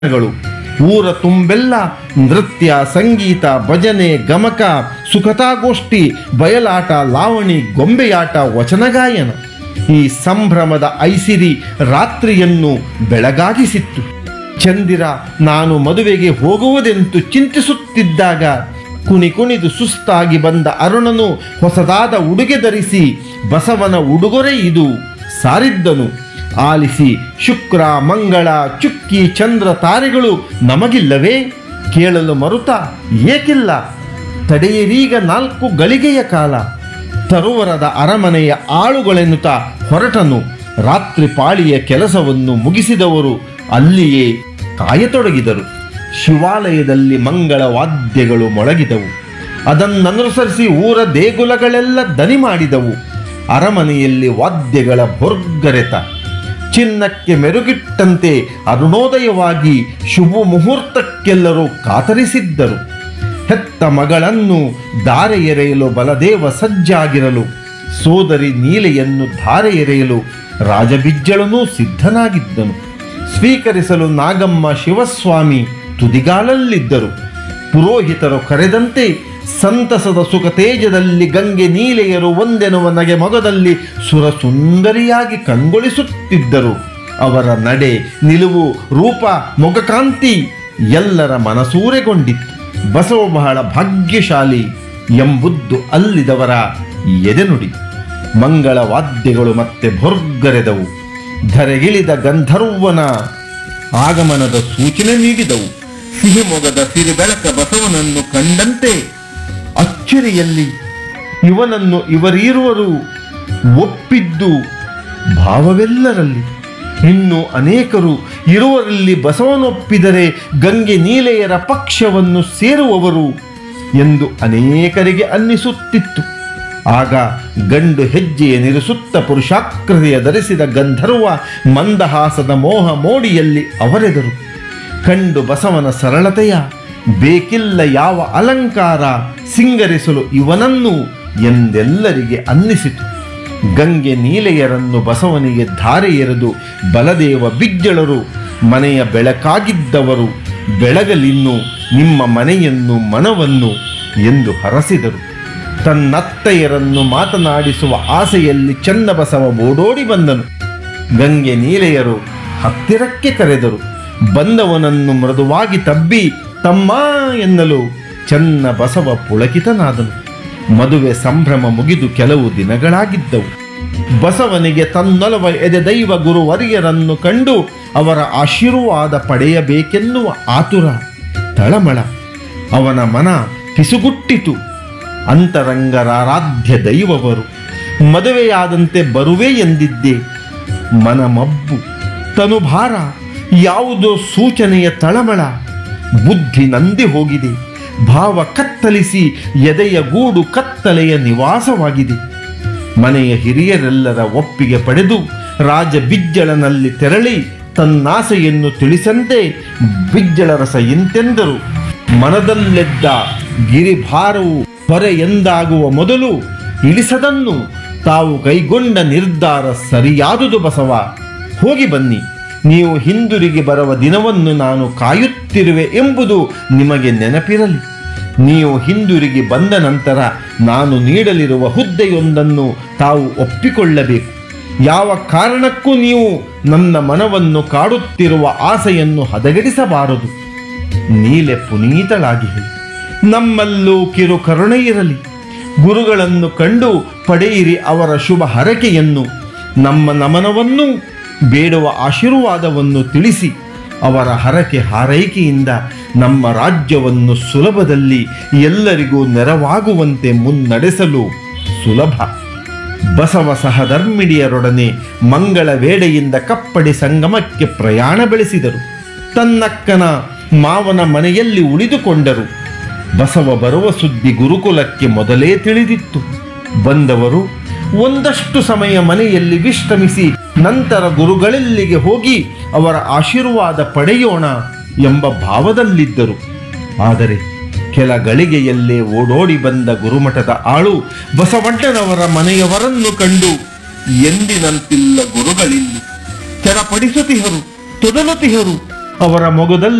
ಗಳು ಊರ ತುಂಬೆಲ್ಲ ನೃತ್ಯ ಸಂಗೀತ ಭಜನೆ ಗಮಕ ಸುಖತಾಗೋಷ್ಠಿ ಬಯಲಾಟ ಲಾವಣಿ ಗೊಂಬೆಯಾಟ ವಚನಗಾಯನ ಈ ಸಂಭ್ರಮದ ಐಸಿರಿ ರಾತ್ರಿಯನ್ನು ಬೆಳಗಾಗಿಸಿತ್ತು ಚಂದಿರ ನಾನು ಮದುವೆಗೆ ಹೋಗುವುದೆಂತು ಚಿಂತಿಸುತ್ತಿದ್ದಾಗ ಕುಣಿ ಕುಣಿದು ಸುಸ್ತಾಗಿ ಬಂದ ಅರುಣನು ಹೊಸದಾದ ಉಡುಗೆ ಧರಿಸಿ ಬಸವನ ಉಡುಗೊರೆ ಇದು ಸಾರಿದ್ದನು ಆಲಿಸಿ ಶುಕ್ರ ಮಂಗಳ ಚುಕ್ಕಿ ಚಂದ್ರ ತಾರೆಗಳು ನಮಗಿಲ್ಲವೇ ಕೇಳಲು ಮರುತ ಏಕಿಲ್ಲ ತಡೆಯಿರೀಗ ನಾಲ್ಕು ಗಳಿಗೆಯ ಕಾಲ ತರುವರದ ಅರಮನೆಯ ಆಳುಗಳೆನ್ನುತ್ತ ಹೊರಟನು ರಾತ್ರಿ ಪಾಳಿಯ ಕೆಲಸವನ್ನು ಮುಗಿಸಿದವರು ಅಲ್ಲಿಯೇ ಕಾಯತೊಡಗಿದರು ಶಿವಾಲಯದಲ್ಲಿ ಮಂಗಳ ವಾದ್ಯಗಳು ಮೊಳಗಿದವು ಅದನ್ನನುಸರಿಸಿ ಊರ ದೇಗುಲಗಳೆಲ್ಲ ದನಿ ಮಾಡಿದವು ಅರಮನೆಯಲ್ಲಿ ವಾದ್ಯಗಳ ಭೊರ್ಗರೆತ ಚಿನ್ನಕ್ಕೆ ಮೆರುಗಿಟ್ಟಂತೆ ಅರುಣೋದಯವಾಗಿ ಶುಭ ಮುಹೂರ್ತಕ್ಕೆಲ್ಲರೂ ಕಾತರಿಸಿದ್ದರು ಹೆತ್ತ ಮಗಳನ್ನು ದಾರೆ ಎರೆಯಲು ಬಲದೇವ ಸಜ್ಜಾಗಿರಲು ಸೋದರಿ ನೀಲೆಯನ್ನು ಧಾರೆ ಎರೆಯಲು ರಾಜಬಿಜ್ಜಳನೂ ಸಿದ್ಧನಾಗಿದ್ದನು ಸ್ವೀಕರಿಸಲು ನಾಗಮ್ಮ ಶಿವಸ್ವಾಮಿ ತುದಿಗಾಲಲ್ಲಿದ್ದರು ಪುರೋಹಿತರು ಕರೆದಂತೆ ಸಂತಸದ ಸುಖ ತೇಜದಲ್ಲಿ ಗಂಗೆ ನೀಲೆಯರು ಒಂದೆನುವ ನಗೆ ಮೊಗದಲ್ಲಿ ಸುರಸುಂದರಿಯಾಗಿ ಕಂಗೊಳಿಸುತ್ತಿದ್ದರು ಅವರ ನಡೆ ನಿಲುವು ರೂಪ ಮೊಗಕಾಂತಿ ಎಲ್ಲರ ಮನಸೂರೆಗೊಂಡಿತ್ತು ಬಸವ ಬಹಳ ಭಾಗ್ಯಶಾಲಿ ಎಂಬುದು ಅಲ್ಲಿದವರ ಎದೆನುಡಿ ಮಂಗಳ ವಾದ್ಯಗಳು ಮತ್ತೆ ಭೊರ್ಗರೆದವು ಧರೆಗಿಳಿದ ಗಂಧರ್ವನ ಆಗಮನದ ಸೂಚನೆ ನೀಡಿದವು ಸಿಹಿಮೊಗದ ಸಿರಿಬೆಳಕ ಬಸವನನ್ನು ಕಂಡಂತೆ ಅಚ್ಚರಿಯಲ್ಲಿ ಇವನನ್ನು ಇವರೀರುವರು ಒಪ್ಪಿದ್ದು ಭಾವವೆಲ್ಲರಲ್ಲಿ ಇನ್ನು ಅನೇಕರು ಇರುವರಲ್ಲಿ ಬಸವನೊಪ್ಪಿದರೆ ಗಂಗೆ ನೀಲೆಯರ ಪಕ್ಷವನ್ನು ಸೇರುವವರು ಎಂದು ಅನೇಕರಿಗೆ ಅನ್ನಿಸುತ್ತಿತ್ತು ಆಗ ಗಂಡು ಹೆಜ್ಜೆಯ ನಿರಿಸುತ್ತ ಪುರುಷಾಕೃತಿಯ ಧರಿಸಿದ ಗಂಧರ್ವ ಮಂದಹಾಸದ ಮೋಹ ಮೋಡಿಯಲ್ಲಿ ಅವರೆದರು ಕಂಡು ಬಸವನ ಸರಳತೆಯ ಬೇಕಿಲ್ಲ ಯಾವ ಅಲಂಕಾರ ಸಿಂಗರಿಸಲು ಇವನನ್ನು ಎಂದೆಲ್ಲರಿಗೆ ಅನ್ನಿಸಿತು ಗಂಗೆ ನೀಲೆಯರನ್ನು ಬಸವನಿಗೆ ಧಾರೆ ಎರೆದು ಬಲದೇವ ಬಿಜ್ಜಳರು ಮನೆಯ ಬೆಳಕಾಗಿದ್ದವರು ಬೆಳಗಲಿನ್ನು ನಿಮ್ಮ ಮನೆಯನ್ನು ಮನವನ್ನು ಎಂದು ಹರಸಿದರು ತನ್ನತ್ತಯ್ಯರನ್ನು ಮಾತನಾಡಿಸುವ ಆಸೆಯಲ್ಲಿ ಚನ್ನಬಸವ ಓಡೋಡಿ ಬಂದನು ಗಂಗೆ ನೀಲೆಯರು ಹತ್ತಿರಕ್ಕೆ ಕರೆದರು ಬಂದವನನ್ನು ಮೃದುವಾಗಿ ತಬ್ಬಿ ತಮ್ಮ ಎನ್ನಲು ಚನ್ನ ಬಸವ ಪುಳಕಿತನಾದನು ಮದುವೆ ಸಂಭ್ರಮ ಮುಗಿದು ಕೆಲವು ದಿನಗಳಾಗಿದ್ದವು ಬಸವನಿಗೆ ತನ್ನೊಲವ ಎದೆ ದೈವ ಗುರುವರಿಯರನ್ನು ಕಂಡು ಅವರ ಆಶೀರ್ವಾದ ಪಡೆಯಬೇಕೆನ್ನುವ ಆತುರ ತಳಮಳ ಅವನ ಮನ ಪಿಸುಗುಟ್ಟಿತು ಅಂತರಂಗರಾರಾಧ್ಯ ದೈವವರು ಮದುವೆಯಾದಂತೆ ಬರುವೆ ಎಂದಿದ್ದೆ ಮನಮಬ್ಬು ತನುಭಾರ ಯಾವುದೋ ಸೂಚನೆಯ ತಳಮಳ ಬುದ್ಧಿ ನಂದಿ ಹೋಗಿದೆ ಭಾವ ಕತ್ತಲಿಸಿ ಎದೆಯ ಗೂಡು ಕತ್ತಲೆಯ ನಿವಾಸವಾಗಿದೆ ಮನೆಯ ಹಿರಿಯರೆಲ್ಲರ ಒಪ್ಪಿಗೆ ಪಡೆದು ರಾಜ ಬಿಜ್ಜಳನಲ್ಲಿ ತೆರಳಿ ತನ್ನಾಸೆಯನ್ನು ತಿಳಿಸಂತೆ ಬಿಜ್ಜಳರಸ ಎಂತೆಂದರು ಮನದಲ್ಲೆದ್ದ ಗಿರಿಭಾರವು ಹೊರೆ ಎಂದಾಗುವ ಮೊದಲು ಇಳಿಸದನ್ನು ತಾವು ಕೈಗೊಂಡ ನಿರ್ಧಾರ ಸರಿಯಾದುದು ಬಸವ ಹೋಗಿ ಬನ್ನಿ ನೀವು ಹಿಂದಿರುಗಿ ಬರುವ ದಿನವನ್ನು ನಾನು ಕಾಯುತ್ತಿರುವೆ ಎಂಬುದು ನಿಮಗೆ ನೆನಪಿರಲಿ ನೀವು ಹಿಂದಿರುಗಿ ಬಂದ ನಂತರ ನಾನು ನೀಡಲಿರುವ ಹುದ್ದೆಯೊಂದನ್ನು ತಾವು ಒಪ್ಪಿಕೊಳ್ಳಬೇಕು ಯಾವ ಕಾರಣಕ್ಕೂ ನೀವು ನನ್ನ ಮನವನ್ನು ಕಾಡುತ್ತಿರುವ ಆಸೆಯನ್ನು ಹದಗೆಡಿಸಬಾರದು ನೀಲೆ ಪುನೀತಳಾಗಿ ಹೇಳಿ ನಮ್ಮಲ್ಲೂ ಕಿರು ಕರುಣೆ ಇರಲಿ ಗುರುಗಳನ್ನು ಕಂಡು ಪಡೆಯಿರಿ ಅವರ ಶುಭ ಹರಕೆಯನ್ನು ನಮ್ಮ ನಮನವನ್ನು ಬೇಡುವ ಆಶೀರ್ವಾದವನ್ನು ತಿಳಿಸಿ ಅವರ ಹರಕೆ ಹಾರೈಕೆಯಿಂದ ನಮ್ಮ ರಾಜ್ಯವನ್ನು ಸುಲಭದಲ್ಲಿ ಎಲ್ಲರಿಗೂ ನೆರವಾಗುವಂತೆ ಮುನ್ನಡೆಸಲು ಸುಲಭ ಬಸವ ಸಹಧರ್ಮಿಣಿಯರೊಡನೆ ಮಂಗಳ ವೇಳೆಯಿಂದ ಕಪ್ಪಡಿ ಸಂಗಮಕ್ಕೆ ಪ್ರಯಾಣ ಬೆಳೆಸಿದರು ತನ್ನಕ್ಕನ ಮಾವನ ಮನೆಯಲ್ಲಿ ಉಳಿದುಕೊಂಡರು ಬಸವ ಬರುವ ಸುದ್ದಿ ಗುರುಕುಲಕ್ಕೆ ಮೊದಲೇ ತಿಳಿದಿತ್ತು ಬಂದವರು ಒಂದಷ್ಟು ಸಮಯ ಮನೆಯಲ್ಲಿ ವಿಶ್ರಮಿಸಿ ನಂತರ ಗುರುಗಳೆಲ್ಲಿಗೆ ಹೋಗಿ ಅವರ ಆಶೀರ್ವಾದ ಪಡೆಯೋಣ ಎಂಬ ಭಾವದಲ್ಲಿದ್ದರು ಆದರೆ ಕೆಲ ಗಳಿಗೆಯಲ್ಲೇ ಓಡೋಡಿ ಬಂದ ಗುರುಮಠದ ಆಳು ಬಸವಣ್ಣನವರ ಮನೆಯವರನ್ನು ಕಂಡು ಎಂದಿನಂತಿಲ್ಲ ಗುರುಗಳಿಲ್ಲಿ ಚರಪಡಿಸುತ್ತಿಹರು ತೊದಲುತಿಹರು ಅವರ ಮೊಗದಲ್ಲಿ